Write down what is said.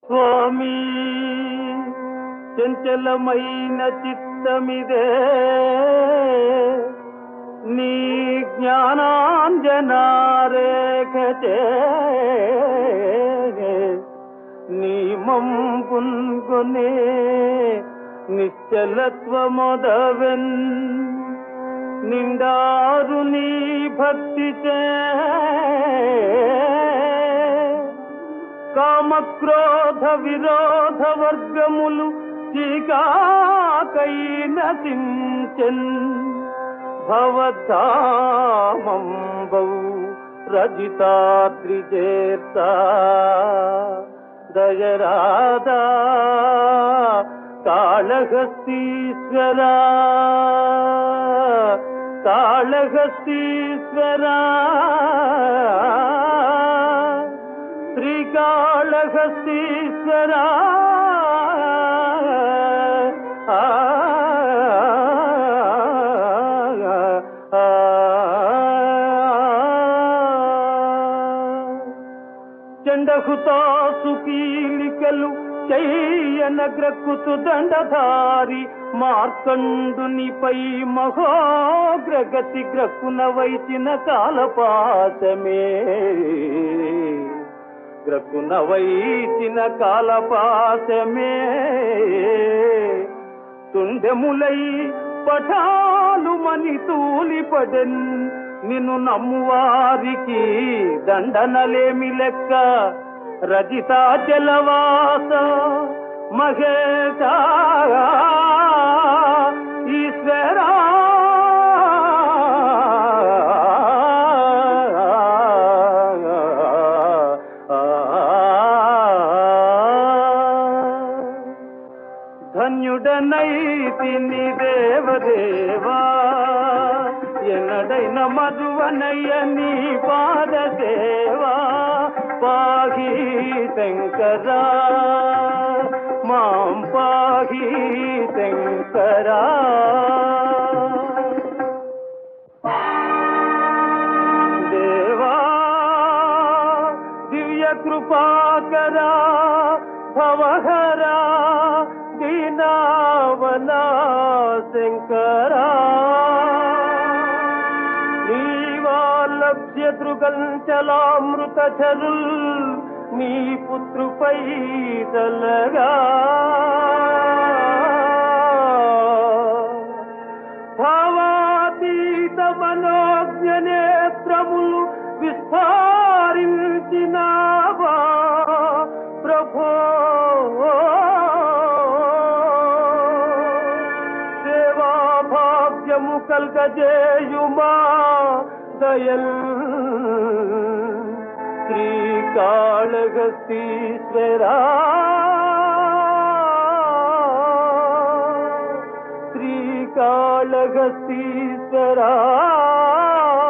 స్వామి చంచలమైన చిత్తమిదే నీ జ్ఞానాంజనారేఖచే నీ మంపున్కొనే నిశ్చలత్వమొదవెన్ నిండారు నీ భక్తిచే కామక్రోధ విరోధ వర్గములు చీకాకైన చించెన్ భవధామంబౌ రజితాద్రిజేత దయరాదా కాళహస్తీశ్వరా కాళహస్తీశ్వరా శ్రీకాళహస్తీశ్వరా ఆ, ఆ, చండహుతాసు కీలికలు చెయ్యన గ్రక్కుతు దండధారి మార్కండునిపై మహోగ్రగతి గ్రక్కున వైచిన కాలపాశమే గ్రక్కున వైచిన కాలపాశమే తుండెములై పఠాలు మని తూలిపడెన్ నిన్ను నమ్మువారికి దండనలేమి లెక్క రజితాచలవాస మహేశ ఈశ్వరా ధన్యుడనైతిని దేవదేవా ఎన్నడైన మధువనయ్య నీ పాదదేవా పాహి శంకరా మాం పాహి శంకరా దేవా దివ్య కృపాకరా భవహరా దీనావనా శంకరా నీవాలభ్య దృగంచలామృత చరుల్ నీ పుత్రుపై తలగా భావాతీత మనోజ్ఞ నేత్రములు విస్తారించినావా ప్రభో సేవా భాగ్యము కల్గజేయుమా దయల్ శ్రీకాళహస్తీశ్వరా శ్రీకాళహస్తీశ్వరా